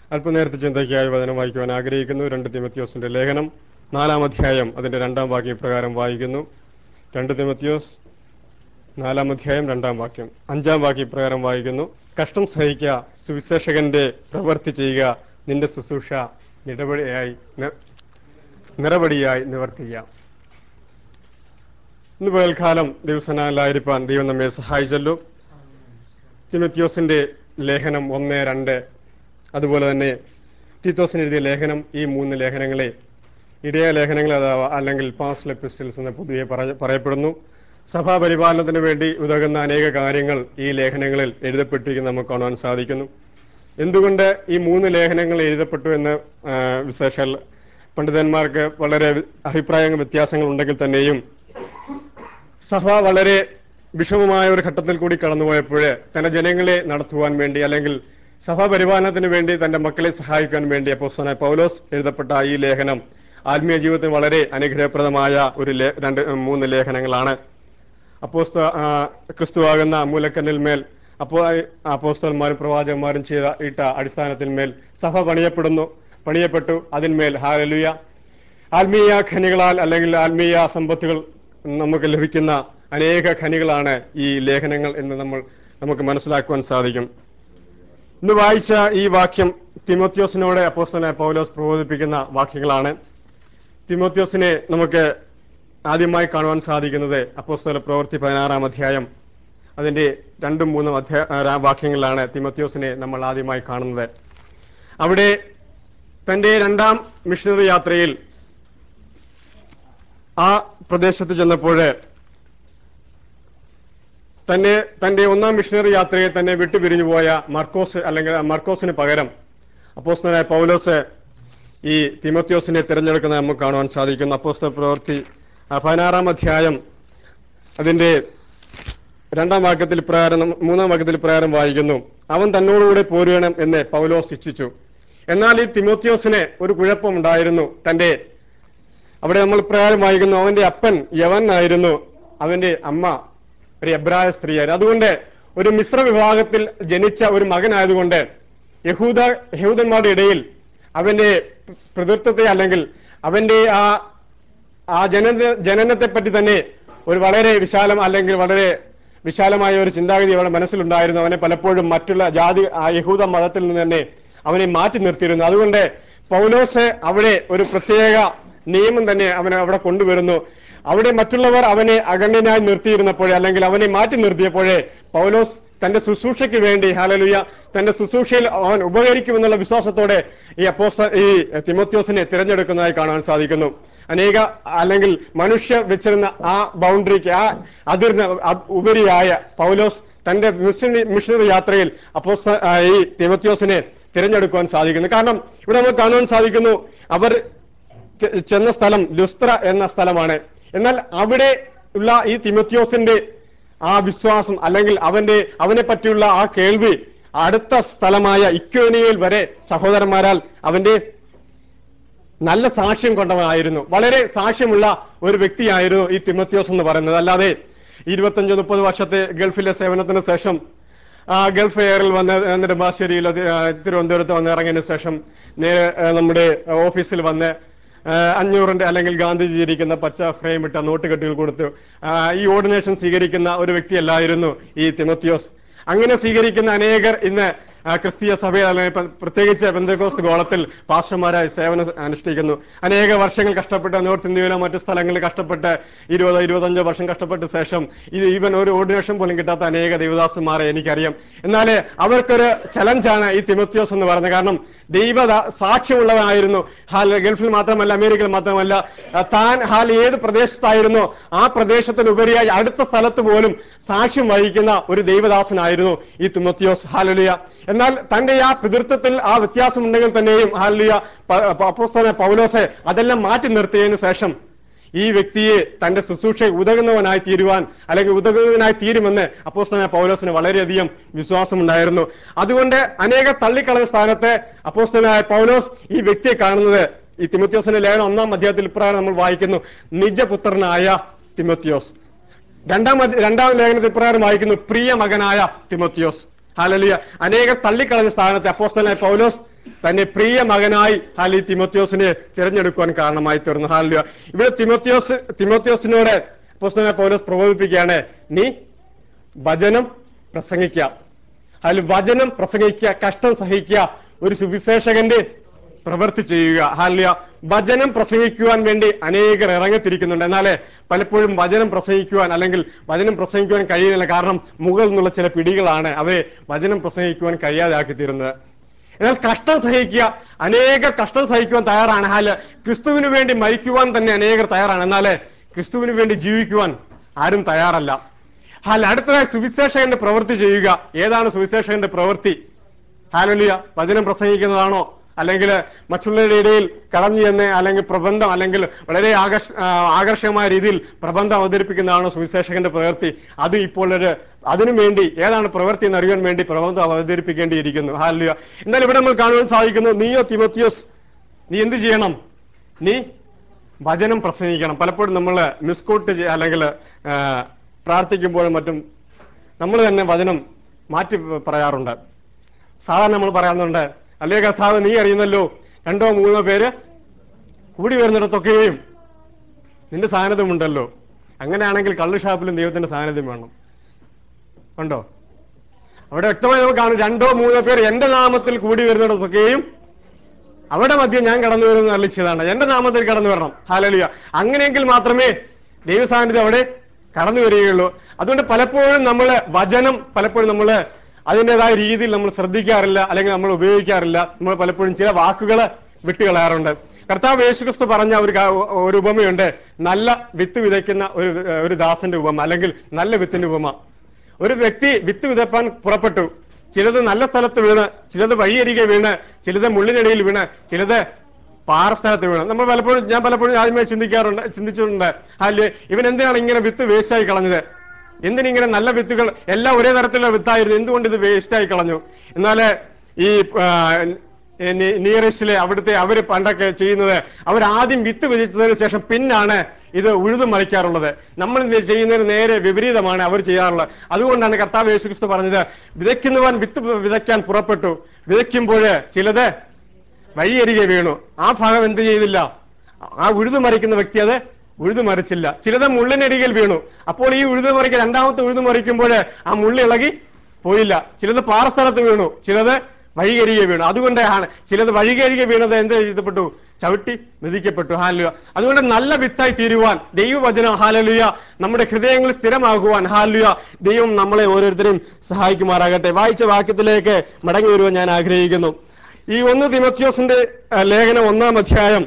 അല്പനേരത്തെ ചിന്തയ്ക്കായി വചനം വായിക്കുവാൻ ആഗ്രഹിക്കുന്നു രണ്ട് തിമത്യോസിന്റെ ലേഖനം നാലാം അധ്യായം അതിന്റെ രണ്ടാം വാക്യം പ്രകാരം വായിക്കുന്നു രണ്ട് തിമത്യോസ് നാലാം അധ്യായം രണ്ടാം വാക്യം അഞ്ചാം വാക്യം പ്രകാരം വായിക്കുന്നു കഷ്ടം സഹിക്കുക സുവിശേഷകന്റെ പ്രവൃത്തി ചെയ്യുക നിന്റെ ശുശ്രൂഷ നിടപടിയായി നി- നിറപടിയായി നിവർത്തിക്കുക ഇന്ന് പകൽക്കാലം ദിവസനാലായിരിക്കാൻ ദൈവം നമ്മെ സഹായിച്ചല്ലോ തിമത്യോസിന്റെ ലേഖനം ഒന്ന് രണ്ട് അതുപോലെ തന്നെ തീത്തോസിന് എഴുതിയ ലേഖനം ഈ മൂന്ന് ലേഖനങ്ങളെ ഇടയ ലേഖനങ്ങൾ അഥവാ അല്ലെങ്കിൽ പാസ്റ്റൽ എപ്പിസ്റ്റൽസ് എന്ന് പൊതുവെ പറ- പറയപ്പെടുന്നു സഭാ പരിപാലനത്തിന് വേണ്ടി ഉതകുന്ന അനേക കാര്യങ്ങൾ ഈ ലേഖനങ്ങളിൽ എഴുതപ്പെട്ടിരിക്കുന്നത് നമുക്ക് കാണുവാൻ സാധിക്കുന്നു എന്തുകൊണ്ട് ഈ മൂന്ന് ലേഖനങ്ങൾ എഴുതപ്പെട്ടു എന്ന് ആ, വിശേഷാൽ പണ്ഡിതന്മാർക്ക് വളരെ അഭിപ്രായ വ്യത്യാസങ്ങൾ ഉണ്ടെങ്കിൽ തന്നെയും സഭ വളരെ വിഷമമായ ഒരു ഘട്ടത്തിൽ കൂടി കടന്നുപോയപ്പോൾ തന്റെ ജനങ്ങളെ നടത്തുവാൻ വേണ്ടി അല്ലെങ്കിൽ സഭാ പരിപാലനത്തിന് വേണ്ടി തന്റെ മക്കളെ സഹായിക്കാൻ വേണ്ടി അപ്പോസ്തലനായ പൗലോസ് എഴുതപ്പെട്ട ഈ ലേഖനം ആത്മീയ ജീവിതത്തിന് വളരെ അനുഗ്രഹപ്രദമായ ഒരു ലേ- രണ്ട് മൂന്ന് ലേഖനങ്ങളാണ് അപ്പോസ്ത ആ, ക്രിസ്തുവാകുന്ന മൂലക്കല്ലിൽ മേൽ അപ്പോ അപ്പോസ്തലന്മാരും പ്രവാചകന്മാരും ചെയ്ത ഇട്ട അടിസ്ഥാനത്തിന്മേൽ സഭ പണിയപ്പെടുന്നു പണിയപ്പെട്ടു അതിന്മേൽ ഹാലലുയ ആത്മീയ ഖനികളാൽ അല്ലെങ്കിൽ ആത്മീയ സമ്പത്തുകൾ നമുക്ക് ലഭിക്കുന്ന അനേക ഖനികളാണ് ഈ ലേഖനങ്ങൾ എന്ന് നമ്മൾ നമുക്ക് മനസ്സിലാക്കുവാൻ സാധിക്കും ഇന്ന് വായിച്ച ഈ വാക്യം തിമോത്യോസിനോട് അപ്പോസ്തലനായ പൗലോസ് പ്രബോധിപ്പിക്കുന്ന വാക്യങ്ങളാണ് തിമോത്യോസിനെ നമുക്ക് ആദ്യമായി കാണുവാൻ സാധിക്കുന്നത് അപ്പോസ്തല പ്രവൃത്തി പതിനാറാം അധ്യായം അതിന്റെ രണ്ടും മൂന്നും അധ്യായ ആ, വാക്യങ്ങളിലാണ് തിമോത്യോസിനെ നമ്മൾ ആദ്യമായി കാണുന്നത് അവിടെ തന്റെ രണ്ടാം മിഷണറി യാത്രയിൽ ആ പ്രദേശത്ത് ചെന്നപ്പോൾ തന്നെ തന്റെ ഒന്നാം മിഷണറി യാത്രയിൽ തന്നെ വിട്ടുപിരിഞ്ഞു പോയ മർക്കോസ് അല്ലെങ്കിൽ മർക്കോസിന് പകരം അപ്പോസ്തലനായ പൗലോസ് ഈ തിമോത്യോസിനെ തിരഞ്ഞെടുക്കുന്നത് നമുക്ക് കാണുവാൻ സാധിക്കുന്നു അപ്പോസ്തല പ്രവൃത്തി ആ, പതിനാറാം അധ്യായം അതിന്റെ രണ്ടാം വാക്യത്തിൽ പ്രകാരം നമ്മ- മൂന്നാം വാക്യത്തിൽ പ്രകാരം വായിക്കുന്നു അവൻ തന്നോടുകൂടെ പോരുകണം എന്ന് പൗലോസ് ഇച്ഛിച്ചു എന്നാൽ ഈ തിമോത്യോസിന് ഒരു കുഴപ്പമുണ്ടായിരുന്നു തന്റെ അവിടെ നമ്മൾ പ്രകാരം വായിക്കുന്നു അവന്റെ അപ്പൻ യവൻ ആയിരുന്നു അവന്റെ അമ്മ ഒരു എബ്രായ സ്ത്രീയായിരുന്നു അതുകൊണ്ട് ഒരു മിശ്ര വിഭാഗത്തിൽ ജനിച്ച ഒരു മകനായതുകൊണ്ട് യഹൂദ യഹൂദന്മാരുടെ ഇടയിൽ അവന്റെ പ്രതിത്വത്തെ അല്ലെങ്കിൽ അവന്റെ ആ ആ ജനന ജനനത്തെ പറ്റി തന്നെ ഒരു വളരെ വിശാലം അല്ലെങ്കിൽ വളരെ വിശാലമായ ഒരു ചിന്താഗതി അവരുടെ മനസ്സിലുണ്ടായിരുന്നു അവനെ പലപ്പോഴും മറ്റുള്ള ജാതി ആ യഹൂദ മതത്തിൽ നിന്ന് തന്നെ അവനെ മാറ്റി നിർത്തിയിരുന്നു അതുകൊണ്ട് പൗലോസ് അവിടെ ഒരു പ്രത്യേക നിയമം തന്നെ അവനെ അവിടെ കൊണ്ടുവരുന്നു അവിടെ മറ്റുള്ളവർ അവനെ അഗണ്യനായി നിർത്തിയിരുന്നപ്പോഴേ അല്ലെങ്കിൽ അവനെ മാറ്റി നിർത്തിയപ്പോഴേ പൗലോസ് തന്റെ ശുശ്രൂഷയ്ക്ക് വേണ്ടി ഹാലലുയ തന്റെ ശുശ്രൂഷയിൽ അവൻ ഉപകരിക്കുമെന്നുള്ള വിശ്വാസത്തോടെ ഈ അപ്പോസ്ത ഈ തിമോത്യോസിനെ തിരഞ്ഞെടുക്കുന്നതായി കാണാൻ സാധിക്കുന്നു അനേക അല്ലെങ്കിൽ മനുഷ്യർ വെച്ചിരുന്ന ആ ബൗണ്ടറിക്ക് ആ അതിർന്ന അ- ഉപരിയായ പൗലോസ് തന്റെ മിഷണറി മിഷണറി യാത്രയിൽ അപ്പോസ്ത ആ, ഈ തിമോത്യോസിനെ തിരഞ്ഞെടുക്കുവാൻ സാധിക്കുന്നു കാരണം ഇവിടെ നമുക്ക് കാണുവാൻ സാധിക്കുന്നു അവർ ചെ- ചെന്ന സ്ഥലം ലുസ്ത്ര എന്ന സ്ഥലമാണ് എന്നാൽ അവിടെ ഉള്ള ഈ തിമത്യോസിന്റെ ആ വിശ്വാസം അല്ലെങ്കിൽ അവന്റെ അവനെ പറ്റിയുള്ള ആ കേൾവി അടുത്ത സ്ഥലമായ ഇക്യോനിയയിൽ വരെ സഹോദരന്മാരാൽ അവന്റെ നല്ല സാക്ഷ്യം കൊണ്ടവനായിരുന്നു വളരെ സാക്ഷ്യമുള്ള ഒരു വ്യക്തിയായിരുന്നു ഈ തിമത്യോസ് എന്ന് പറയുന്നത് അല്ലാതെ ഇരുപത്തഞ്ച് മുപ്പത് വർഷത്തെ ഗൾഫിലെ സേവനത്തിന് ശേഷം ആ ഗൾഫ് എയറിൽ വന്ന് നെടുമ്പാശ്ശേരിയിൽ അത്, ആ, തിരുവനന്തപുരത്ത് വന്ന് ഇറങ്ങിയതിനു ശേഷം നേരെ ആ, നമ്മുടെ ഓഫീസിൽ വന്ന് ആ, അഞ്ഞൂറിന്റെ അല്ലെങ്കിൽ ഗാന്ധിജി ഇരിക്കുന്ന പച്ച ഫ്രെയിം ഇട്ട നോട്ടുകെട്ടുകൾ കൊടുത്തു ആ, ഈ ഓർഡിനേഷൻ സ്വീകരിക്കുന്ന ഒരു വ്യക്തിയല്ലായിരുന്നു ഈ തിമത്യോസ് അങ്ങനെ സ്വീകരിക്കുന്ന അനേകർ ഇന്ന് ആ, ക്രിസ്തീയ സഭയിൽ അല്ലെങ്കിൽ പ്ര- പ്രത്യേകിച്ച് ബന്ധകോസ് ഗോളത്തിൽ പാസ്റ്റർമാരായി സേവനം അനുഷ്ഠിക്കുന്നു അനേക വർഷങ്ങൾ കഷ്ടപ്പെട്ട് നോർത്ത് ഇന്ത്യയിലോ മറ്റു സ്ഥലങ്ങളിൽ കഷ്ടപ്പെട്ട് ഇരുപതോ ഇരുപത്തഞ്ചോ വർഷം കഷ്ടപ്പെട്ട ശേഷം ഇത് ഈവൻ ഒരു ഓർഡിനേഷൻ പോലും കിട്ടാത്ത അനേക ദേവദാസന്മാരെ എനിക്കറിയാം എന്നാൽ അവർക്കൊരു ചലഞ്ചാണ് ഈ തിമത്യോസ് എന്ന് പറയുന്നത് കാരണം ദൈവ സാക്ഷ്യമുള്ളവനായിരുന്നു ഹാൽ ഗൾഫിൽ മാത്രമല്ല അമേരിക്കയിൽ മാത്രമല്ല ആ, താൻ ഹാൽ ഏത് പ്രദേശത്തായിരുന്നോ ആ പ്രദേശത്തിനുപരിയായി അടുത്ത സ്ഥലത്ത് പോലും സാക്ഷ്യം വഹിക്കുന്ന ഒരു ദൈവദാസനായിരുന്നു ഈ തിമത്യോസ് ഹാലലിയ എന്നാൽ തന്റെ ആ പിതൃത്വത്തിൽ ആ വ്യത്യാസമുണ്ടെങ്കിൽ തന്നെയും ഹാലലിയ അപ്പോസ്തലനായ പൗലോസെ അതെല്ലാം മാറ്റി നിർത്തിയതിനു ശേഷം ഈ വ്യക്തിയെ തന്റെ ശുശ്രൂഷ ഉതകുന്നവനായി തീരുവാൻ അല്ലെങ്കിൽ ഉതകുന്നതിനായി തീരുമെന്ന് അപ്പോസ്തലനായ പൗലോസിന് വളരെയധികം വിശ്വാസമുണ്ടായിരുന്നു അതുകൊണ്ട് അനേക തള്ളിക്കളഞ്ഞ സ്ഥാനത്ത് അപ്പോസ്തലനായ പൗലോസ് ഈ വ്യക്തിയെ കാണുന്നത് ഈ തിമത്യോസിന്റെ ലേഖനം ഒന്നാം അധ്യായത്തിൽ ഇപ്രകാരം നമ്മൾ വായിക്കുന്നു നിജപുത്രനായ തിമത്യോസ് രണ്ടാം അധ്യ- രണ്ടാം ലേഖനത്തിൽ ഇപ്രകാരം വായിക്കുന്നു പ്രിയ മകനായ തിമത്യോസ് ഹാലലിയ അനേക തള്ളിക്കളഞ്ഞ സ്ഥാനത്തെ അപ്പോസ്തലനായ പൗലോസ് തന്നെ പ്രിയ മകനായി ഹാലി തിമോത്യോസിനെ തിരഞ്ഞെടുക്കുവാൻ കാരണമായി തീർന്നു ഹാലിയ ഇവിടെ തിമോത്യോസ് തിമോത്യോസിനോട് പുസ്തക പൗലോസ് പ്രബോധിപ്പിക്കുകയാണ് നീ വചനം പ്രസംഗിക്കുക അതിൽ വചനം പ്രസംഗിക്കുക കഷ്ടം സഹിക്കുക ഒരു സുവിശേഷകന്റെ പ്രവൃത്തി ചെയ്യുക ഹാലിയ വചനം പ്രസംഗിക്കുവാൻ വേണ്ടി അനേകർ ഇറങ്ങിത്തിരിക്കുന്നുണ്ട് എന്നാലേ പലപ്പോഴും വചനം പ്രസംഗിക്കുവാൻ അല്ലെങ്കിൽ വചനം പ്രസംഗിക്കുവാൻ കഴിയുന്നില്ല കാരണം മുകളിൽ നിന്നുള്ള ചില പിടികളാണ് അവയെ വചനം പ്രസംഗിക്കുവാൻ കഴിയാതാക്കി തീരുന്നത് എന്നാൽ കഷ്ടം സഹിക്കുക അനേക കഷ്ടം സഹിക്കുവാൻ തയ്യാറാണ് ഹാല് ക്രിസ്തുവിന് വേണ്ടി മരിക്കുവാൻ തന്നെ അനേകർ തയ്യാറാണ് എന്നാലേ ക്രിസ്തുവിന് വേണ്ടി ജീവിക്കുവാൻ ആരും തയ്യാറല്ല ഹാൽ അടുത്തതായി സുവിശേഷകന്റെ പ്രവൃത്തി ചെയ്യുക ഏതാണ് സുവിശേഷകന്റെ പ്രവൃത്തി ഹാലലിയ വചനം പ്രസംഗിക്കുന്നതാണോ അല്ലെങ്കിൽ മറ്റുള്ളവരുടെ ഇടയിൽ കടന്നു ചെന്ന് അല്ലെങ്കിൽ പ്രബന്ധം അല്ലെങ്കിൽ വളരെ ആകർഷ ആ, ആകർഷകമായ രീതിയിൽ പ്രബന്ധം അവതരിപ്പിക്കുന്നതാണോ സുവിശേഷകന്റെ പ്രവൃത്തി അത് ഇപ്പോൾ ഒരു അതിനു വേണ്ടി ഏതാണ് പ്രവൃത്തി എന്ന് അറിയാൻ വേണ്ടി പ്രബന്ധം അവതരിപ്പിക്കേണ്ടിയിരിക്കുന്നു ഹാലിയ എന്നാൽ ഇവിടെ നമ്മൾ കാണുവാൻ സാധിക്കുന്നു നീയോ തിമോത്തിയോസ് നീ എന്ത് ചെയ്യണം നീ വചനം പ്രസംഗിക്കണം പലപ്പോഴും നമ്മൾ മിസ്കോട്ട് അല്ലെങ്കിൽ ആ, പ്രാർത്ഥിക്കുമ്പോഴും മറ്റും നമ്മൾ തന്നെ വചനം മാറ്റി പറയാറുണ്ട് സാധാരണ നമ്മൾ പറയാറുണ്ട് അല്ലേ കർത്താവ് നീ അറിയുന്നല്ലോ രണ്ടോ മൂന്നോ പേര് കൂടി വരുന്നിടത്തൊക്കെയും നിന്റെ സാന്നിധ്യമുണ്ടല്ലോ അങ്ങനെയാണെങ്കിൽ കള്ളു ഷാപ്പിലും ദൈവത്തിന്റെ സാന്നിധ്യം വേണം ഉണ്ടോ അവിടെ വ്യക്തമായി നമുക്ക് കാണും രണ്ടോ മൂന്നോ പേർ എന്റെ നാമത്തിൽ കൂടി വരുന്നിടത്തൊക്കെയും അവിടെ മധ്യം ഞാൻ കടന്നു വരുന്ന അറിയിച്ചതാണ് എന്റെ നാമത്തിൽ കടന്നു വരണം ഹാലലിയ അങ്ങനെയെങ്കിൽ മാത്രമേ ദൈവസാന്നിധ്യം അവിടെ കടന്നു വരികയുള്ളൂ അതുകൊണ്ട് പലപ്പോഴും നമ്മൾ വചനം പലപ്പോഴും നമ്മൾ അതിൻ്റെതായ രീതിയിൽ നമ്മൾ ശ്രദ്ധിക്കാറില്ല അല്ലെങ്കിൽ നമ്മൾ ഉപയോഗിക്കാറില്ല നമ്മൾ പലപ്പോഴും ചില വാക്കുകൾ വിട്ടുകളയാറുണ്ട് കർത്താവ് യേശുക്രിസ്തു പറഞ്ഞ ഒരു കാ- ഒരു ഉപമയുണ്ട് നല്ല വിത്ത് വിതയ്ക്കുന്ന ഒരു ഒരു ദാസന്റെ ഉപമ അല്ലെങ്കിൽ നല്ല വിത്തിന്റെ ഉപമ ഒരു വ്യക്തി വിത്ത് വിതപ്പാൻ പുറപ്പെട്ടു ചിലത് നല്ല സ്ഥലത്ത് വീണ് ചിലത് വഴിയരികെ വീണ് ചിലത് മുള്ളിനിടയിൽ വീണ് ചിലത് പാറസ്ഥലത്ത് വീണ് നമ്മൾ പലപ്പോഴും ഞാൻ പലപ്പോഴും ആദ്യമേ ചിന്തിക്കാറുണ്ട് ചിന്തിച്ചിട്ടുണ്ട് അല്ലേ ഇവൻ എന്തിനാണ് ഇങ്ങനെ വിത്ത് വേസ്റ്റായി കളഞ്ഞത് എന്തിനിങ്ങനെ നല്ല വിത്തുകൾ എല്ലാം ഒരേ തരത്തിലുള്ള വിത്തായിരുന്നു എന്തുകൊണ്ട് ഇത് വേസ്റ്റായി കളഞ്ഞു എന്നാല് ഈ നിയറസ്റ്റിലെ അവിടുത്തെ അവര് പണ്ടൊക്കെ ചെയ്യുന്നത് അവർ ആദ്യം വിത്ത് വിധിച്ചതിന് ശേഷം പിന്നാണ് ഇത് ഉഴുതു മറിക്കാറുള്ളത് നമ്മൾ ഇത് ചെയ്യുന്നതിന് നേരെ വിപരീതമാണ് അവർ ചെയ്യാറുള്ളത് അതുകൊണ്ടാണ് കർത്താവ് യേശുക്രിസ്തു പറഞ്ഞത് വിതയ്ക്കുന്നവൻ വിത്ത് വിതയ്ക്കാൻ പുറപ്പെട്ടു വിതയ്ക്കുമ്പോൾ ചിലത് വഴിയരികെ വീണു ആ ഭാഗം എന്ത് ചെയ്തില്ല ആ ഉഴുതു മറിക്കുന്ന വ്യക്തി അത് ഉഴുതു മറിച്ചില്ല ചിലത് മുള്ളിനരികിൽ വീണു അപ്പോൾ ഈ ഉഴുതു മറിക്കുക രണ്ടാമത്തെ ഉഴുതു മറിക്കുമ്പോൾ ആ മുള്ളി ഇളകി പോയില്ല ചിലത് പാറസ്ഥലത്ത് വീണു ചിലത് വഴികരികെ വീണു അതുകൊണ്ടാണ് ചിലത് വഴികരികെ വീണത് എന്ത് ചെയ്തപ്പെട്ടു ചവിട്ടി മെതിക്കപ്പെട്ടു ഹാലുയ അതുകൊണ്ട് നല്ല വിത്തായി തീരുവാൻ ദൈവവചനം ഹാലലുയ നമ്മുടെ ഹൃദയങ്ങളിൽ സ്ഥിരമാകുവാൻ ഹാലുയ ദൈവം നമ്മളെ ഓരോരുത്തരെയും സഹായിക്കുമാറാകട്ടെ വായിച്ച വാക്യത്തിലേക്ക് മടങ്ങി വരുവാൻ ഞാൻ ആഗ്രഹിക്കുന്നു ഈ ഒന്ന് തിമത്യോസിന്റെ ആ, ലേഖനം ഒന്നാം അധ്യായം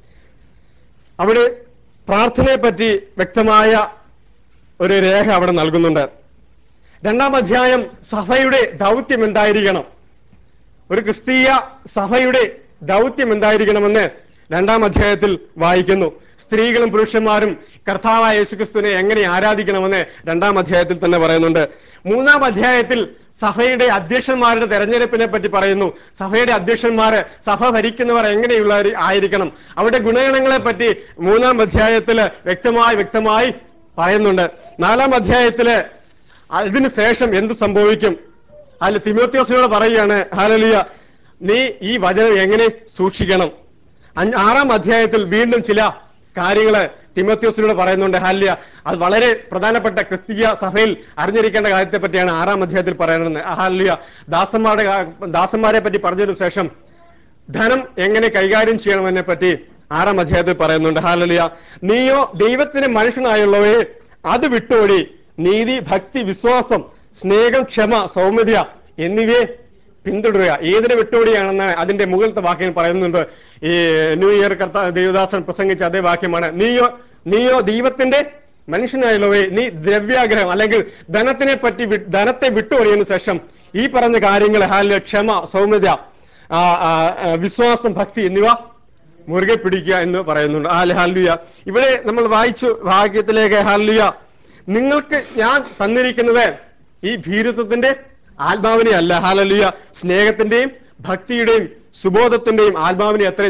അവിടെ പ്രാർത്ഥനയെ പറ്റി വ്യക്തമായ ഒരു രേഖ അവിടെ നൽകുന്നുണ്ട് രണ്ടാം അധ്യായം സഭയുടെ ദൗത്യം എന്തായിരിക്കണം ഒരു ക്രിസ്തീയ സഭയുടെ ദൗത്യം എന്തായിരിക്കണമെന്ന് രണ്ടാം അധ്യായത്തിൽ വായിക്കുന്നു സ്ത്രീകളും പുരുഷന്മാരും കർത്താവായ യേശുക്രിസ്തുവിനെ എങ്ങനെ ആരാധിക്കണമെന്ന് രണ്ടാം അധ്യായത്തിൽ തന്നെ പറയുന്നുണ്ട് മൂന്നാം അധ്യായത്തിൽ സഭയുടെ അധ്യക്ഷന്മാരുടെ തെരഞ്ഞെടുപ്പിനെ പറ്റി പറയുന്നു സഭയുടെ അധ്യക്ഷന്മാര് സഭ ഭരിക്കുന്നവർ എങ്ങനെയുള്ളവർ ആയിരിക്കണം അവരുടെ ഗുണഗണങ്ങളെ പറ്റി മൂന്നാം അധ്യായത്തിൽ വ്യക്തമായി വ്യക്തമായി പറയുന്നുണ്ട് നാലാം അധ്യായത്തില് അതിന് ശേഷം എന്ത് സംഭവിക്കും അതിൽ തിമോത്യോസിനോട് പറയുകയാണ് ഹാലലിയ നീ ഈ വചനം എങ്ങനെ സൂക്ഷിക്കണം അഞ്ച് ആറാം അധ്യായത്തിൽ വീണ്ടും ചില കാര്യങ്ങള് തിമോത്യോസിനോട് പറയുന്നുണ്ട് ഹാലിയ അത് വളരെ പ്രധാനപ്പെട്ട ക്രിസ്തീയ സഭയിൽ അറിഞ്ഞിരിക്കേണ്ട കാര്യത്തെ പറ്റിയാണ് ആറാം അധ്യായത്തിൽ പറയുന്നത് ഹാലിയ ദാസന്മാരുടെ കാ- ദാസന്മാരെ പറ്റി പറഞ്ഞതിനു ശേഷം ധനം എങ്ങനെ കൈകാര്യം ചെയ്യണമെന്നെ പറ്റി ആറാം അധ്യായത്തിൽ പറയുന്നുണ്ട് ഹാലലിയ നീയോ ദൈവത്തിന് മനുഷ്യനായുള്ളവയെ അത് വിട്ടോടി നീതി ഭക്തി വിശ്വാസം സ്നേഹം ക്ഷമ സൗമ്യത എന്നിവയെ പിന്തുടരുക ഏതിനെ വിട്ടോടിയാണെന്ന് അതിന്റെ മുകളിലത്തെ വാക്യം പറയുന്നുണ്ട് ഈ ന്യൂ ഇയർ കർത്ത ദേവദാസൻ പ്രസംഗിച്ച അതേ വാക്യമാണ് നീയോ നീയോ ദൈവത്തിന്റെ മനുഷ്യനായുള്ളവയെ നീ ദ്രവ്യാഗ്രഹം അല്ലെങ്കിൽ ധനത്തിനെ പറ്റി വി- ധനത്തെ വിട്ടുകൊടിയതിനു ശേഷം ഈ പറഞ്ഞ കാര്യങ്ങൾ ഹാല്യ ക്ഷമ സൗമ്യത ആ, ആ, ആ, വിശ്വാസം ഭക്തി എന്നിവ മുറുകെ പിടിക്കുക എന്ന് പറയുന്നുണ്ട് ഹാല ഹാലുയ ഇവിടെ നമ്മൾ വായിച്ചു ഭാഗ്യത്തിലേക്ക് ഹാലുയ നിങ്ങൾക്ക് ഞാൻ തന്നിരിക്കുന്നത് ഈ ഭീരുത്വത്തിന്റെ ആത്മാവിനെ അല്ല ഹാലലുയ സ്നേഹത്തിന്റെയും ഭക്തിയുടെയും സുബോധത്തിന്റെയും ആത്മാവിനെ അത്ര ദൈവം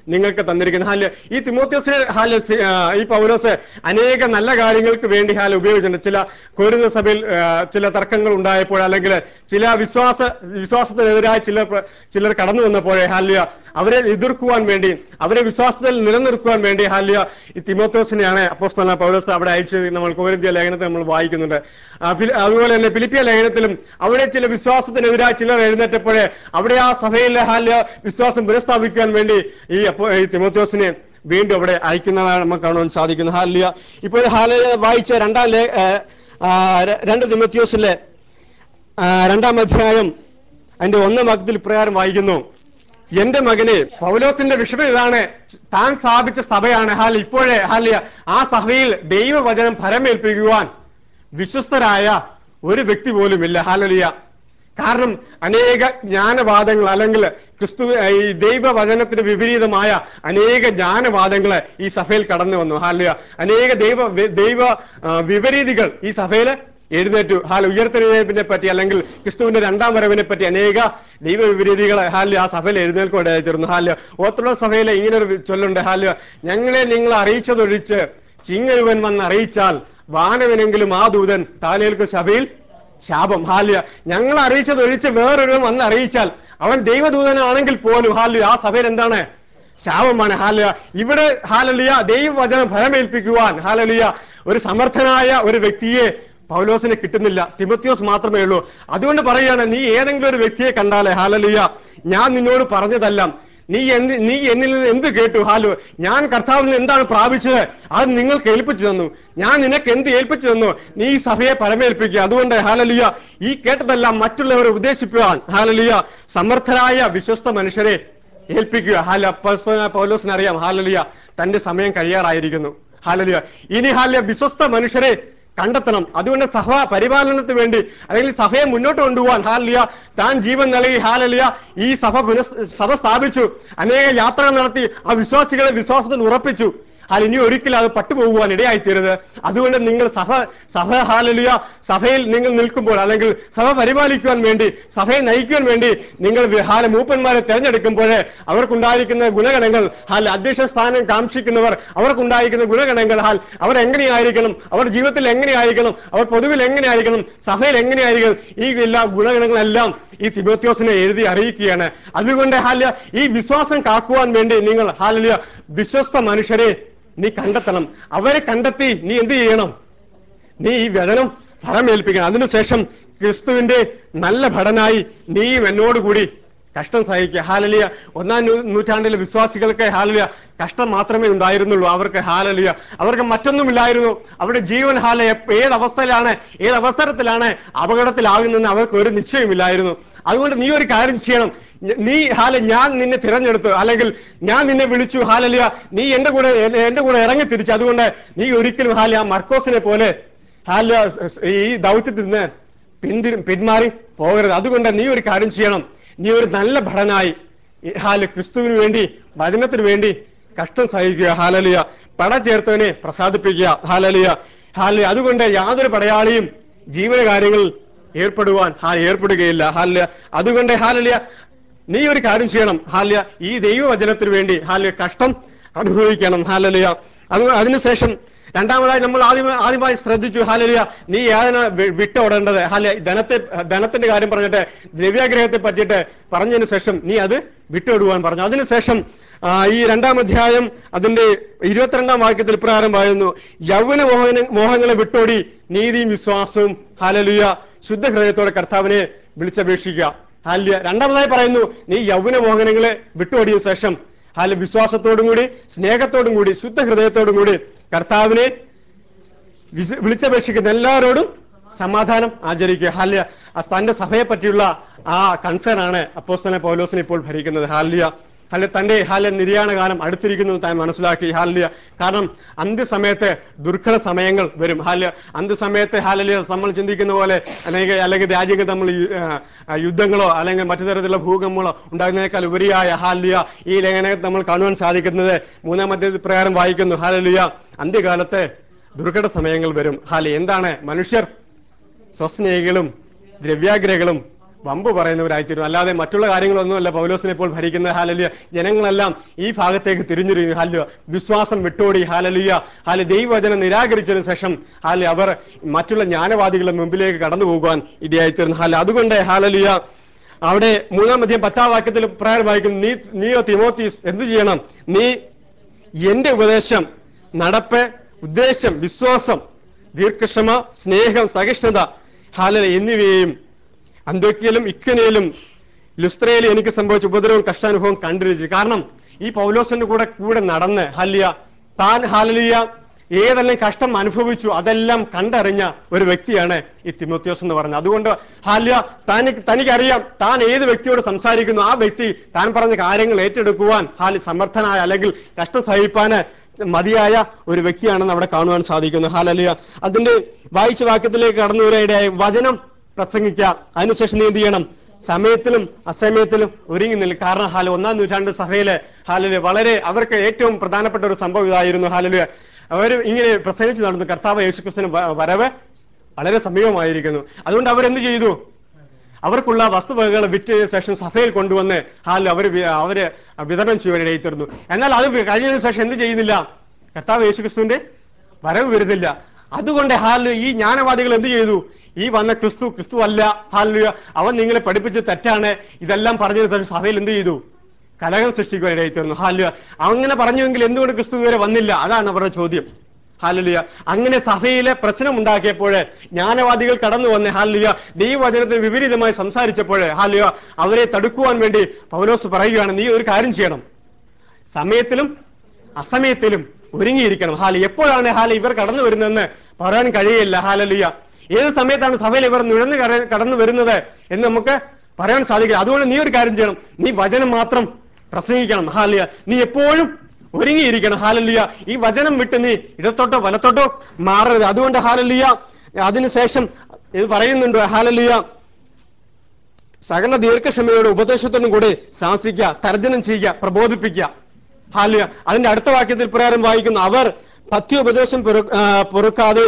നിങ്ങൾക്ക് തന്നിരിക്കുന്നത് ഹാല് ഈ തിമോത്യോസിനെ ഹാല് സി- ആ, ഈ പൗലോസ് അനേക നല്ല കാര്യങ്ങൾക്ക് വേണ്ടി ഹാല് ഉപയോഗിച്ചിട്ടുണ്ട് ചില കോരുന്ന സഭയിൽ ആ, ചില തർക്കങ്ങൾ ഉണ്ടായപ്പോൾ അല്ലെങ്കിൽ ചില വിശ്വാസ വിശ്വാസത്തിനെതിരായി ചില പ്ര- ചിലർ കടന്നു വന്നപ്പോഴേ ഹാല്യ അവരെ എതിർക്കുവാൻ വേണ്ടി അവരെ വിശ്വാസത്തിൽ നിലനിർത്തുവാൻ വേണ്ടി ഹാല്യ ഈ തിമോത്തോസിനെയാണ് അപ്പോസ്തലനായ പൗലോസ് അവിടെ അയച്ചത് നമ്മൾ കോരിന്ത്യ ലേഖനത്തിൽ നമ്മൾ വായിക്കുന്നുണ്ട് ആ, ഫിലി- അതുപോലെ തന്നെ ഫിലിപ്പിയ ലേഖനത്തിലും അവിടെ ചില വിശ്വാസത്തിനെതിരായി ചിലർ എഴുന്നേറ്റപ്പോഴേ അവിടെ ആ സഭയിലെ ഹാല്യ വിശ്വാസം പുനഃസ്ഥാപിക്കുവാൻ വേണ്ടി ഈ അപ്പോ ഈ തിമോത്തോസിനെ വീണ്ടും അവിടെ അയക്കുന്നതാണ് നമുക്ക് കാണുവാൻ സാധിക്കുന്നത് ഹാലിയ ഇപ്പോൾ ഹാലിയ വായിച്ച രണ്ടാം ലേ ആ, ആ, ര- രണ്ട് തിമോത്യോസിലെ ആ, രണ്ടാം അധ്യായം അതിന്റെ ഒന്നാം വാക്യത്തിൽ ഇപ്രകാരം വായിക്കുന്നു എന്റെ മകനെ പൗലോസിന്റെ വിഷയം ഇതാണ് താൻ സ്ഥാപിച്ച സഭയാണ് ഹാൽ ഇപ്പോഴേ ഹാലിയ ആ സഭയിൽ ദൈവവചനം ഫലമേൽപ്പിക്കുവാൻ വിശ്വസ്തരായ ഒരു വ്യക്തി പോലും ഇല്ല ഹാലലിയ കാരണം അനേക ജ്ഞാനവാദങ്ങൾ അല്ലെങ്കിൽ ക്രിസ്തു ഈ ദൈവവചനത്തിന് വിപരീതമായ അനേക ജ്ഞാനവാദങ്ങൾ ഈ സഭയിൽ കടന്നു വന്നു ഹാലിയ അനേക ദൈവ ദൈവ ആ, വിപരീതികൾ ഈ സഭയിൽ എഴുന്നേറ്റു ഹാൽ ഉയർത്തെഴുന്നേൽപ്പിനെ പറ്റി അല്ലെങ്കിൽ ക്രിസ്തുവിന്റെ രണ്ടാം വരവിനെ പറ്റി അനേക ദൈവ വിപരീതികളെ ഹാല്യ ആ സഭയിൽ എഴുന്നേൽക്കുകയായി തീർന്നു ഹാല്യ ഓർത്തഡോക്സ് സഭയിലെ ഇങ്ങനെ ഒരു ചൊല്ലുണ്ട് ഹാല്യ ഞങ്ങളെ നിങ്ങൾ അറിയിച്ചതൊഴിച്ച് ചിങ്ങരുവൻ വന്ന് അറിയിച്ചാൽ വാനവനെങ്കിലും ആ ദൂതൻ താലേൽക്കും സഭയിൽ ശാപം ഹാല്യ ഞങ്ങൾ അറിയിച്ചതൊഴിച്ച് വേറൊരുവൻ വന്ന് അറിയിച്ചാൽ അവൻ ദൈവദൂതനാണെങ്കിൽ പോലും ഹാല്യ ആ സഭയിൽ എന്താണ് ശാപമാണ് ഹാലയ ഇവിടെ ഹാലലിയ ദൈവവചനം ഫലമേൽപ്പിക്കുവാൻ ഹാലലിയ ഒരു സമർത്ഥനായ ഒരു വ്യക്തിയെ പൗലോസിന് കിട്ടുന്നില്ല തിമത്യോസ് മാത്രമേ ഉള്ളൂ അതുകൊണ്ട് പറയുകയാണ് നീ ഏതെങ്കിലും ഒരു വ്യക്തിയെ കണ്ടാലേ ഹാലലിയ ഞാൻ നിന്നോട് പറഞ്ഞതെല്ലാം നീ എന്ത് നീ എന്നിൽ നിന്ന് എന്ത് കേട്ടു ഹാലു ഞാൻ കർത്താവിൽ നിന്ന് എന്താണ് പ്രാപിച്ചത് അത് നിങ്ങൾക്ക് ഏൽപ്പിച്ചു തന്നു ഞാൻ നിനക്ക് എന്ത് ഏൽപ്പിച്ചു തന്നു നീ ഈ സഭയെ പരമേൽപ്പിക്കുക അതുകൊണ്ട് ഹാലലിയ ഈ കേട്ടതെല്ലാം മറ്റുള്ളവരെ ഉപദേശിക്കുവാൻ ഹാലലിയ സമർത്ഥരായ വിശ്വസ്ത മനുഷ്യരെ ഏൽപ്പിക്കുക ഹാല അപ്പോസ്തലനായ പൗലോസിന് അറിയാം ഹാലലിയ തന്റെ സമയം കഴിയാറായിരിക്കുന്നു ഹാലലിയ ഇനി ഹാലിയ വിശ്വസ്ത മനുഷ്യരെ കണ്ടെത്തണം അതുകൊണ്ട് സഭ പരിപാലനത്തിന് വേണ്ടി അല്ലെങ്കിൽ സഭയെ മുന്നോട്ട് കൊണ്ടുപോകാൻ ഹാലിയ താൻ ജീവൻ നൽകി ഹാലലിയ ഈ സഭ പുനഃ സഭ സ്ഥാപിച്ചു അനേക യാത്രകൾ നടത്തി ആ വിശ്വാസികളെ വിശ്വാസത്തിൽ ഉറപ്പിച്ചു ഹാൽ ഇനി ഒരിക്കലും അത് പട്ടുപോകുവാൻ ഇടയായിത്തീരുത് അതുകൊണ്ട് നിങ്ങൾ സഭ സഭ ഹാലലിയ സഭയിൽ നിങ്ങൾ നിൽക്കുമ്പോൾ അല്ലെങ്കിൽ സഭ പരിപാലിക്കുവാൻ വേണ്ടി സഭയെ നയിക്കുവാൻ വേണ്ടി നിങ്ങൾ വി- ഹാല മൂപ്പന്മാരെ തിരഞ്ഞെടുക്കുമ്പോൾ അവർക്കുണ്ടായിരിക്കുന്ന ഗുണഗണങ്ങൾ ഹാൽ അധ്യക്ഷ സ്ഥാനം കാക്ഷിക്കുന്നവർ അവർക്കുണ്ടായിരിക്കുന്ന ഗുണഗണങ്ങൾ ഹാൽ അവർ എങ്ങനെയായിരിക്കണം അവർ ജീവിതത്തിൽ എങ്ങനെയായിരിക്കണം അവർ പൊതുവിൽ എങ്ങനെയായിരിക്കണം സഭയിൽ എങ്ങനെയായിരിക്കണം ഈ എല്ലാ ഗുണഗണങ്ങളെല്ലാം ഈ തിബോത്യോസിനെ എഴുതി അറിയിക്കുകയാണ് അതുകൊണ്ട് ഹാല്യ ഈ വിശ്വാസം കാക്കുവാൻ വേണ്ടി നിങ്ങൾ ഹാലിയ വിശ്വസ്ത മനുഷ്യരെ നീ കണ്ടെത്തണം അവരെ കണ്ടെത്തി നീ എന്ത് ചെയ്യണം നീ ഈ വചനം ഫലമേൽപ്പിക്കണം അതിനുശേഷം ക്രിസ്തുവിന്റെ നല്ല ഭടനായി നീയും എന്നോടുകൂടി കഷ്ടം സഹിക്കുക ഹാലലിയ ഒന്നാം നൂ- നൂറ്റാണ്ടിലെ വിശ്വാസികൾക്ക് ഹാലലിയ കഷ്ടം മാത്രമേ ഉണ്ടായിരുന്നുള്ളൂ അവർക്ക് ഹാലലിയ അവർക്ക് മറ്റൊന്നുമില്ലായിരുന്നു അവരുടെ ജീവൻ ഹാല എപ്പ- ഏത് അവസ്ഥയിലാണ് ഏത് അവസരത്തിലാണ് അപകടത്തിലാകുന്നെന്ന് അവർക്ക് ഒരു നിശ്ചയമില്ലായിരുന്നു അതുകൊണ്ട് നീ ഒരു കാര്യം ചെയ്യണം ഞ- നീ ഹാല ഞാൻ നിന്നെ തിരഞ്ഞെടുത്തു അല്ലെങ്കിൽ ഞാൻ നിന്നെ വിളിച്ചു ഹാലലിയ നീ എന്റെ കൂടെ എ- എന്റെ കൂടെ ഇറങ്ങി തിരിച്ചു അതുകൊണ്ട് നീ ഒരിക്കലും ഹാല മർക്കോസിനെ പോലെ ഹാല ഈ ദൗത്യത്തിൽ നിന്ന് പിന്തിരി പിന്മാറി പോകരുത് അതുകൊണ്ട് നീ ഒരു കാര്യം ചെയ്യണം നീ ഒരു നല്ല ഭടനായി ഈ ഹാല ക്രിസ്തുവിന് വേണ്ടി വചനത്തിന് വേണ്ടി കഷ്ടം സഹിക്കുക ഹാലലിയ പട ചേർത്തവനെ പ്രസാദിപ്പിക്കുക ഹാലലിയ ഹാലിയ അതുകൊണ്ട് യാതൊരു പടയാളിയും ജീവന കാര്യങ്ങളിൽ ഏർപ്പെടുവാൻ ഹാ ഏർപ്പെടുകയില്ല ഹാലിയ അതുകൊണ്ട് ഹാലലിയ നീ ഒരു കാര്യം ചെയ്യണം ഹാലിയ ഈ ദൈവവചനത്തിന് വേണ്ടി ഹാലിയ കഷ്ടം അനുഭവിക്കണം ഹാലലിയ അത് അതിനുശേഷം രണ്ടാമതായി നമ്മൾ ആദ്യം ആദ്യമായി ശ്രദ്ധിച്ചു ഹാലലിയ നീ ഏതിനാ വി- വിട്ടോടേണ്ടത് ഹാലിയ ധനത്തെ ധനത്തിന്റെ കാര്യം പറഞ്ഞിട്ട് ദ്രവ്യാഗ്രഹത്തെ പറ്റിയിട്ട് പറഞ്ഞതിന് ശേഷം നീ അത് വിട്ടുവിടുവാൻ പറഞ്ഞു അതിനുശേഷം ആ, ഈ രണ്ടാം അധ്യായം അതിന്റെ ഇരുപത്തിരണ്ടാം വാക്യത്തിൽ ഇപ്രകാരം പറയുന്നു യൗവന മോഹന മോഹങ്ങളെ വിട്ടോടി നീതിയും വിശ്വാസവും ഹാലലുയ ശുദ്ധ ഹൃദയത്തോടെ കർത്താവിനെ വിളിച്ചപേക്ഷിക്കുക ഹാല്യ രണ്ടാമതായി പറയുന്നു നീ യൗവന മോഹനങ്ങളെ വിട്ടോടിയ ശേഷം ഹാല വിശ്വാസത്തോടും കൂടി സ്നേഹത്തോടും കൂടി ശുദ്ധ ഹൃദയത്തോടും കൂടി കർത്താവിനെ വിസ- വിളിച്ചപേക്ഷിക്കുന്ന എല്ലാവരോടും സമാധാനം ആചരിക്കുക ഹാല്യ ആ തന്റെ സഭയെ പറ്റിയുള്ള ആ കൺസേൺ ആണ് അപ്പോസ്തലനെ പൗലോസിനെ ഇപ്പോൾ ഭരിക്കുന്നത് ഹാല്യ ഹാല്യ തന്റെ ഹാല്യ നിര്യാണ കാലം അടുത്തിരിക്കുന്നു താൻ മനസ്സിലാക്കി ഹാല്യ കാരണം അന്ത്യസമയത്ത് ദുർഘട സമയങ്ങൾ വരും ഹാല്യ അന്ത്യസമയത്ത് ഹാലലിയ നമ്മൾ ചിന്തിക്കുന്ന പോലെ അല്ലെങ്കിൽ അല്ലെങ്കിൽ രാജ്യങ്ങൾ നമ്മൾ യു- ആ, യുദ്ധങ്ങളോ അല്ലെങ്കിൽ മറ്റു തരത്തിലുള്ള ഭൂകമ്പങ്ങളോ ഉണ്ടാകുന്നതിനേക്കാൾ ഉപരിയായ ഹാല്യ ഈ ലേഖനത്തിൽ നമ്മൾ കാണുവാൻ സാധിക്കുന്നത് മൂന്നാം അധ്യായത്തിൽ പ്രകാരം വായിക്കുന്നു ഹാലലിയ അന്ത്യകാലത്ത് ദുർഘട സമയങ്ങൾ വരും ഹാലി എന്താണ് മനുഷ്യർ സ്വസ്നേഹികളും ദ്രവ്യാഗ്രഹികളും വമ്പ് പറയുന്നവരായിത്തീരും അല്ലാതെ മറ്റുള്ള കാര്യങ്ങളൊന്നുമല്ല പൗലോസിനെ ഇപ്പോൾ ഭരിക്കുന്ന ഹാലലിയ ജനങ്ങളെല്ലാം ഈ ഭാഗത്തേക്ക് തിരിഞ്ഞിരിക്കുന്നു ഹാലുയ വിശ്വാസം വിട്ടോടി ഹാലലിയ ഹാല ദൈവവചനം നിരാകരിച്ചതിന് ശേഷം ഹാല അവർ മറ്റുള്ള ജ്ഞാനവാദികളുടെ മുമ്പിലേക്ക് കടന്നു പോകുവാൻ ഇടയായിത്തീർന്നു ഹാല അതുകൊണ്ട് ഹാലലിയ അവിടെ മൂന്നാം അധ്യായം പത്താം വാക്യത്തിൽ പ്രകാരം വായിക്കുന്നു നീ നീയോ തിമോത്തീസ് എന്ത് ചെയ്യണം നീ എന്റെ ഉപദേശം നടപ്പ് ഉദ്ദേശം വിശ്വാസം ദീർഘക്ഷമ സ്നേഹം സഹിഷ്ണുത ഹാലല എന്നിവയെയും അന്ത്യോക്യയിലും ഇക്കനയിലും ലുസ്ത്രയിലും എനിക്ക് സംഭവിച്ച ഉപദ്രവം കഷ്ടാനുഭവം കണ്ടിരിച്ചു കാരണം ഈ പൗലോസിന്റെ കൂടെ കൂടെ നടന്ന് ഹല്ലിയ താൻ ഹാലലിയ ഏതെല്ലാം കഷ്ടം അനുഭവിച്ചു അതെല്ലാം കണ്ടറിഞ്ഞ ഒരു വ്യക്തിയാണ് ഈ തിമോത്യോസ് എന്ന് പറഞ്ഞത് അതുകൊണ്ട് ഹാല്യ തനിക്ക് തനിക്കറിയാം താൻ ഏത് വ്യക്തിയോട് സംസാരിക്കുന്നു ആ വ്യക്തി താൻ പറഞ്ഞ കാര്യങ്ങൾ ഏറ്റെടുക്കുവാൻ ഹാലി സമർത്ഥനായ അല്ലെങ്കിൽ കഷ്ടം സഹിപ്പാന് മതിയായ ഒരു വ്യക്തിയാണെന്ന് അവിടെ കാണുവാൻ സാധിക്കുന്നു ഹാലലിയ അതിന്റെ വായിച്ച വാക്യത്തിലേക്ക് കടന്നു വരാനിടയായി വചനം പ്രസംഗിക്കുക അതിനുശേഷം നീ എന്ത് ചെയ്യണം സമയത്തിലും അസമയത്തിലും ഒരുങ്ങി നിൽക്കും കാരണം ഹാല ഒന്നാം നൂറ്റാണ്ട് സഭയിലെ ഹാലില് വളരെ അവർക്ക് ഏറ്റവും പ്രധാനപ്പെട്ട ഒരു സംഭവം ഇതായിരുന്നു ഹാലില് അവർ ഇങ്ങനെ പ്രസംഗിച്ചു നടന്നു കർത്താവ് യേശുക്രിസ്തുവിന് വ- വരവ് വളരെ സമീപമായിരിക്കുന്നു അതുകൊണ്ട് അവരെന്ത് ചെയ്തു അവർക്കുള്ള വസ്തുവകകൾ വിറ്റ് ശേഷം സഭയിൽ കൊണ്ടുവന്ന് ഹാലിൽ അവർ അവര് വിതരണം ചെയ്യുവാനിടയിൽ തീർന്നു എന്നാൽ അത് കഴിഞ്ഞതിന് ശേഷം എന്ത് ചെയ്യുന്നില്ല കർത്താവ് യേശുക്രിസ്തുവിന്റെ വരവ് വരുന്നില്ല അതുകൊണ്ട് ഹാലിൽ ഈ ജ്ഞാനവാദികൾ എന്ത് ചെയ്തു ഈ വന്ന ക്രിസ്തു ക്രിസ്തു അല്ല ഹാലിയ അവൻ നിങ്ങളെ പഠിപ്പിച്ച് തെറ്റാണ് ഇതെല്ലാം പറഞ്ഞതിന് ശേഷം സഭയിൽ എന്ത് ചെയ്തു കലഹം സൃഷ്ടിക്കുവാനിടയിൽ തീർന്നു ഹാലിയ അങ്ങനെ പറഞ്ഞുവെങ്കിൽ എന്തുകൊണ്ട് ക്രിസ്തു ഇതുവരെ വന്നില്ല അതാണ് അവരുടെ ചോദ്യം ഹാലലിയ അങ്ങനെ സഭയിലെ പ്രശ്നം ഉണ്ടാക്കിയപ്പോൾ ജ്ഞാനവാദികൾ കടന്നു വന്ന് ഹാലിയ ദൈവവചനത്തിന് വിപരീതമായി സംസാരിച്ചപ്പോൾ ഹാലിയ അവരെ തടുക്കുവാൻ വേണ്ടി പൗലോസ് പറയുകയാണ് നീ ഒരു കാര്യം ചെയ്യണം സമയത്തിലും അസമയത്തിലും ഒരുങ്ങിയിരിക്കണം ഹാലി എപ്പോഴാണ് ഹാലി ഇവർ കടന്നു വരുന്നതെന്ന് പറയാൻ കഴിയില്ല ഹാലലിയ ഏത് സമയത്താണ് സഭയിൽ ഇവർ നുഴഞ്ഞു കട- കടന്നു വരുന്നത് എന്ന് നമുക്ക് പറയാൻ സാധിക്കില്ല അതുകൊണ്ട് നീ ഒരു കാര്യം ചെയ്യണം നീ വചനം മാത്രം പ്രസംഗിക്കണം ഹാലിയ നീ എപ്പോഴും ഒരുങ്ങിയിരിക്കണം ഹാലലിയ ഈ വചനം വിട്ട് നീ ഇടത്തോട്ടോ വലത്തോട്ടോ മാറരുത് അതുകൊണ്ട് ഹാലലിയ അതിനുശേഷം ഇത് പറയുന്നുണ്ട് ഹാലലിയ സകല ദീർഘക്ഷമയോടെ ഉപദേശത്തോടും കൂടെ ശാസിക്കുക തർജ്ജനം ചെയ്യുക പ്രബോധിപ്പിക്കുക ഹാലിയ അതിന്റെ അടുത്ത വാക്യത്തിൽ പ്രകാരം വായിക്കുന്നു അവർ പഥ്യോപദേശം പൊറു- ആ, പൊറുക്കാതെ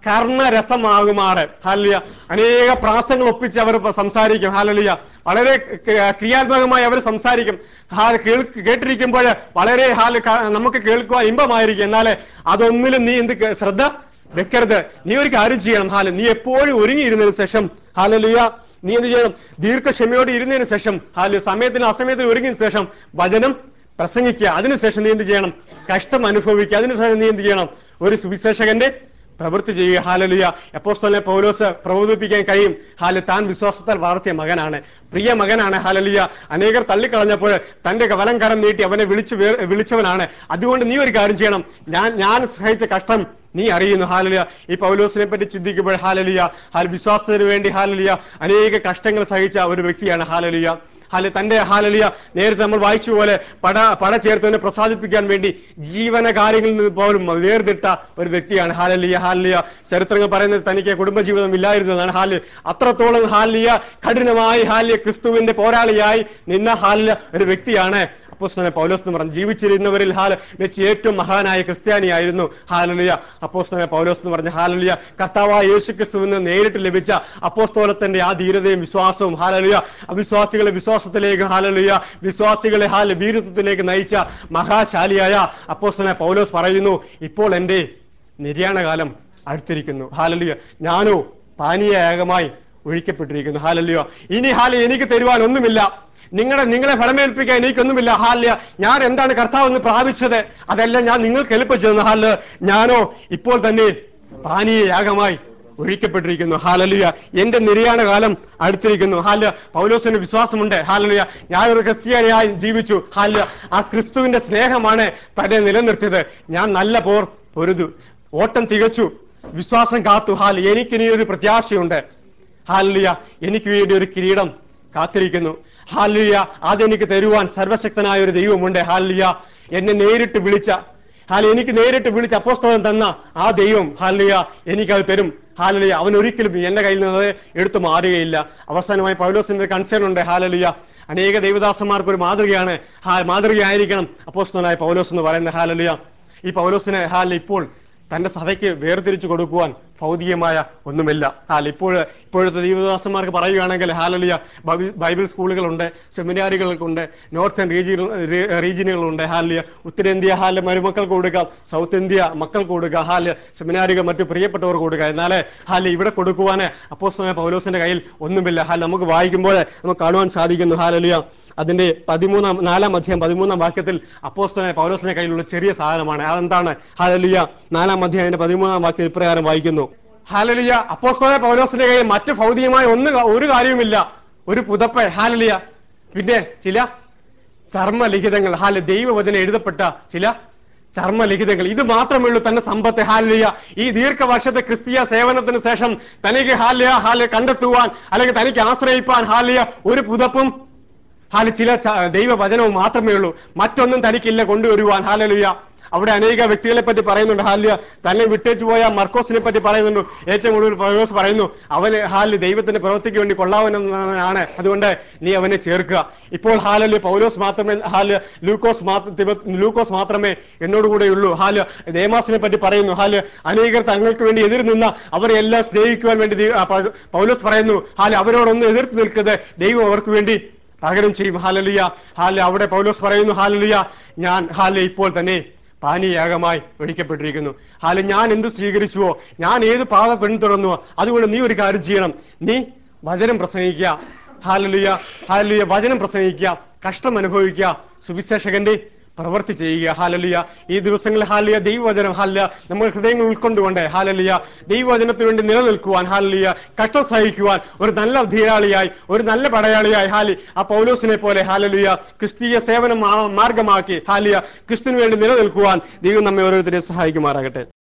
കർണരസമാകുമാറ് ഹാലിയ അനേക പ്രാസങ്ങൾ ഒപ്പിച്ച് അവർ ഇപ്പൊ സംസാരിക്കും ഹാലലിയ വളരെ ക- ക്രിയാത്മകമായി അവർ സംസാരിക്കും ഹാൽ കേൾ- കേട്ടിരിക്കുമ്പോൾ വളരെ ഹാല് ക- നമുക്ക് കേൾക്കുവാൻ ഇമ്പമായിരിക്കും എന്നാല് അതൊന്നിലും നീ എന്ത് കേ- ശ്രദ്ധ വെക്കരുത് നീ ഒരു കാര്യം ചെയ്യണം ഹാല് നീ എപ്പോഴും ഒരുങ്ങിയിരുന്നതിന് ശേഷം ഹാലലിയ നീ എന്ത് ചെയ്യണം ദീർഘക്ഷമയോടെ ഇരുന്നതിന് ശേഷം ഹാല് സമയത്തിന് അസമയത്തിന് ഒരുങ്ങിയതിനു ശേഷം വചനം പ്രസംഗിക്കുക അതിനുശേഷം നീ എന്ത് ചെയ്യണം കഷ്ടം അനുഭവിക്കുക അതിനുശേഷം നീ എന്ത് ചെയ്യണം ഒരു സുവിശേഷകന്റെ പ്രവൃത്തി ചെയ്യുക ഹാലലിയ എപ്പോസ്തോലിനെ പൗലോസ് പ്രബോധിപ്പിക്കാൻ കഴിയും ഹാല് താൻ വിശ്വാസത്താൽ വളർത്തിയ മകനാണ് പ്രിയ മകനാണ് ഹാലലിയ അനേകർ തള്ളിക്കളഞ്ഞപ്പോൾ തന്റെ വലം കരം നീട്ടി അവനെ വിളിച്ചു വേ- വിളിച്ചവനാണ് അതുകൊണ്ട് നീ ഒരു കാര്യം ചെയ്യണം ഞാൻ ഞാൻ സഹിച്ച കഷ്ടം നീ അറിയുന്നു ഹാലലിയ ഈ പൗലോസിനെ പറ്റി ചിന്തിക്കുമ്പോൾ ഹാലലിയ ഹാൽ വിശ്വാസത്തിന് വേണ്ടി ഹാലലിയ അനേക കഷ്ടങ്ങൾ സഹിച്ച ഒരു വ്യക്തിയാണ് ഹാലലിയ ഹാല് തന്റെ ഹാലലിയ നേരത്തെ നമ്മൾ വായിച്ച പോലെ പട പട ചേർത്തവനെ പ്രസാദിപ്പിക്കാൻ വേണ്ടി ജീവന കാര്യങ്ങളിൽ നിന്ന് പോലും വേർതിട്ട ഒരു വ്യക്തിയാണ് ഹാലലിയ ഹാലിയ ചരിത്രങ്ങൾ പറയുന്നത് തനിക്ക് കുടുംബജീവിതം ഇല്ലായിരുന്നതാണ് ഹാല് അത്രത്തോളം ഹാലിയ കഠിനമായി ഹാലിയ ക്രിസ്തുവിന്റെ പോരാളിയായി നിന്ന ഹാലിയ ഒരു വ്യക്തിയാണ് അപ്പോസ്തലൻ പൗലോസ് എന്ന് പറഞ്ഞു ജീവിച്ചിരുന്നവരിൽ ഹാല വെച്ച് ഏറ്റവും മഹാനായ ക്രിസ്ത്യാനിയായിരുന്നു ഹാലലിയ അപ്പോസ്തലൻ പൗലോസ് എന്ന് പറഞ്ഞ ഹാലലിയ കർത്താവായ യേശു ക്രിസ്തുവിന് നേരിട്ട് ലഭിച്ച അപ്പോസ്തോലത്തിന്റെ ആ ധീരതയും വിശ്വാസവും ഹാലലിയ അവിശ്വാസികളെ വിശ്വാസത്തിലേക്ക് ഹാലലിയ വിശ്വാസികളെ ഹാല വീരത്വത്തിലേക്ക് നയിച്ച മഹാശാലിയായ അപ്പോസ്തലൻ പൗലോസ് പറയുന്നു ഇപ്പോൾ എന്റെ നിര്യാണകാലം അടുത്തിരിക്കുന്നു ഹാലലിയ ഞാനോ പാനീയയാഗമായി ഒഴിക്കപ്പെട്ടിരിക്കുന്നു ഹാലലിയോ ഇനി ഹാല എനിക്ക് തരുവാൻ ഒന്നുമില്ല നിങ്ങളെ നിങ്ങളെ ഫലമേൽപ്പിക്കാൻ എനിക്കൊന്നുമില്ല ഹാല്യ ഞാൻ എന്താണ് കർത്താവ് എന്ന് പ്രാപിച്ചത് അതെല്ലാം ഞാൻ നിങ്ങൾക്ക് എളുപ്പിച്ചു തന്നു ഹാല് ഞാനോ ഇപ്പോൾ തന്നെ പാനീയ യാഗമായി ഒഴിക്കപ്പെട്ടിരിക്കുന്നു ഹാലലിയ എന്റെ നിര്യാണ കാലം അടുത്തിരിക്കുന്നു ഹാല്യ പൗലോസിന് വിശ്വാസമുണ്ട് ഹാലലിയ ഞാൻ ഒരു ക്രിസ്ത്യാനിയായി ജീവിച്ചു ഹാല്യ ആ ക്രിസ്തുവിന്റെ സ്നേഹമാണ് തന്നെ നിലനിർത്തിയത് ഞാൻ നല്ല പോർ പൊരുതു ഓട്ടം തികച്ചു വിശ്വാസം കാത്തു ഹാൽ എനിക്കിനി ഒരു പ്രത്യാശയുണ്ട് ഹാലിയ എനിക്ക് വേണ്ടി ഒരു കിരീടം കാത്തിരിക്കുന്നു ഹാലിയ അതെനിക്ക് തരുവാൻ സർവശക്തനായ ഒരു ദൈവമുണ്ട് ഹാലിയ എന്നെ നേരിട്ട് വിളിച്ച ഹാൽ എനിക്ക് നേരിട്ട് വിളിച്ച് അപ്പോസ്തലം തന്ന ആ ദൈവം ഹാലിയ എനിക്കത് തരും ഹാലലിയ അവൻ ഒരിക്കലും എന്റെ കയ്യിൽ നിന്ന് അത് എടുത്തു മാറുകയില്ല അവസാനമായി പൗലോസിന്റെ കൺസേൺ ഉണ്ട് ഹാലലിയ അനേക ദൈവദാസന്മാർക്ക് ഒരു മാതൃകയാണ് ഹാ മാതൃകയായിരിക്കണം അപ്പോസ്തലനായ പൗലോസ് എന്ന് പറയുന്ന ഹാലലിയ ഈ പൗലോസിനെ ഹാൽ ഇപ്പോൾ തന്റെ സഭയ്ക്ക് വേർതിരിച്ചു കൊടുക്കുവാൻ ഭൗതികമായ ഒന്നുമില്ല ഹാല ഇപ്പോൾ ഇപ്പോഴത്തെ ദൈവദാസന്മാർക്ക് പറയുകയാണെങ്കിൽ ഹാലലിയ ബൈബിൾ- ബൈബിൾ സ്കൂളുകളുണ്ട് സെമിനാറുകൾക്കുണ്ട് നോർത്തേൺ റീജിയൻ റീജിയനുകളുണ്ട് ഹാലിയ ഉത്തരേന്ത്യ ഹാല് മരുമക്കൾക്ക് കൊടുക്കാം സൗത്ത് ഇന്ത്യ മക്കൾക്ക് കൊടുക്കുക ഹാല് സെമിനാറുകൾ മറ്റു പ്രിയപ്പെട്ടവർക്ക് കൊടുക്കുക എന്നാൽ ഹാല് ഇവിടെ കൊടുക്കുവാൻ അപ്പോസ്തലനായ പൗലോസിന്റെ കയ്യിൽ ഒന്നുമില്ല ഹാൽ നമുക്ക് വായിക്കുമ്പോൾ നമുക്ക് കാണുവാൻ സാധിക്കുന്നു ഹാലലിയ അതിന്റെ പതിമൂന്നാം നാലാം അധ്യായം പതിമൂന്നാം വാക്യത്തിൽ അപ്പോസ്തലനായ പൗലോസിന്റെ കയ്യിലുള്ള ചെറിയ സാധനമാണ് അതെന്താണ് ഹാലലിയ നാലാം അധ്യായത്തിന്റെ പതിമൂന്നാം വാക്യം ഇപ്രകാരം വായിക്കുന്നു ഹാലലിയ അപ്പോസ്തലനായ പൗലോസിന്റെ കയ്യിൽ മറ്റ് ഭൗതികമായ ഒന്ന് ഒരു കാര്യവുമില്ല ഒരു പുതപ്പ് ഹാലലിയ പിന്നെ ചില ചർമ്മലിഖിതങ്ങൾ ഹാല് ദൈവവചനം എഴുതപ്പെട്ട ചില ചർമ്മലിഖിതങ്ങൾ ഇത് മാത്രമേ ഉള്ളൂ തന്റെ സമ്പത്ത് ഹാലിയ ഈ ദീർഘവർഷത്തെ ക്രിസ്തീയ സേവനത്തിന് ശേഷം തനിക്ക് ഹാലിയ ഹാല് കണ്ടെത്തുവാൻ അല്ലെങ്കിൽ തനിക്ക് ആശ്രയിപ്പാൻ ഹാലിയ ഒരു പുതപ്പും ഹാല് ചില ച- ദൈവവചനവും മാത്രമേ ഉള്ളൂ മറ്റൊന്നും തനിക്കില്ല കൊണ്ടുവരുവാൻ ഹാലലുയ അവിടെ അനേക വ്യക്തികളെ പറ്റി പറയുന്നുണ്ട് ഹാലിയ തന്നെ വിട്ടേച്ചു പോയ മർക്കോസിനെ പറ്റി പറയുന്നുണ്ട് ഏറ്റവും കൂടുതൽ പൗലോസ് പറയുന്നു അവന് ഹാല് ദൈവത്തിന്റെ പ്രവൃത്തിക്ക് വേണ്ടി കൊള്ളാവുന്നതാണ് അതുകൊണ്ട് നീ അവനെ ചേർക്കുക ഇപ്പോൾ ഹാലല് പൗലോസ് മാത്രമേ ഹാല് ലൂക്കോസ് മാത്ര- തിമ- ലൂക്കോസ് മാത്രമേ എന്നോടുകൂടെ ഉള്ളൂ ഹാല് ദേമാസിനെ പറ്റി പറയുന്നു ഹാല് അനേകർ തങ്ങൾക്ക് വേണ്ടി എതിർ നിന്ന അവരെ എല്ലാം സ്നേഹിക്കുവാൻ വേണ്ടി ദൈവ- ആ, പൗ- പൗലോസ് പറയുന്നു ഹാല് അവരോടൊന്നും എതിർത്ത് നിൽക്കുന്നത് ദൈവം അവർക്ക് വേണ്ടി പകരം ചെയ്യും ഹാലലിയ ഹാല് അവിടെ പൗലോസ് പറയുന്നു ഹാലലിയ ഞാൻ ഹാല് ഇപ്പോൾ തന്നെ പാനീയാഗമായി ഒഴിക്കപ്പെട്ടിരിക്കുന്നു ഹാല് ഞാൻ എന്ത് സ്വീകരിച്ചുവോ ഞാൻ ഏത് പാത പിന്തുടർന്നുവോ അതുകൊണ്ട് നീ ഒരു കാര്യം ചെയ്യണം നീ വചനം പ്രസംഗിക്കുക ഹാലലിയ ഹാലലിയ വചനം പ്രസംഗിക്കുക കഷ്ടം അനുഭവിക്കുക സുവിശേഷകന്റെ പ്രവൃത്തി ചെയ്യുക ഹാലലിയ ഈ ദിവസങ്ങളിൽ ഹാലിയ ദൈവവചനം ഹാലിയ നമ്മൾ ഹൃദയങ്ങൾ ഉൾക്കൊണ്ടുകൊണ്ട് ഹാലലിയ ദൈവവചനത്തിന് വേണ്ടി നിലനിൽക്കുവാൻ ഹാലലിയ കഷ്ടം സഹിക്കുവാൻ ഒരു നല്ല ധീരാളിയായി ഒരു നല്ല പടയാളിയായി ഹാലി ആ പൗലോസിനെ പോലെ ഹാലലിയ ക്രിസ്തീയ സേവനം മാ- മാർഗമാക്കി ഹാലിയ ക്രിസ്തുവിന് വേണ്ടി നിലനിൽക്കുവാൻ ദൈവം നമ്മെ ഓരോരുത്തരെയും സഹായിക്കുമാറാകട്ടെ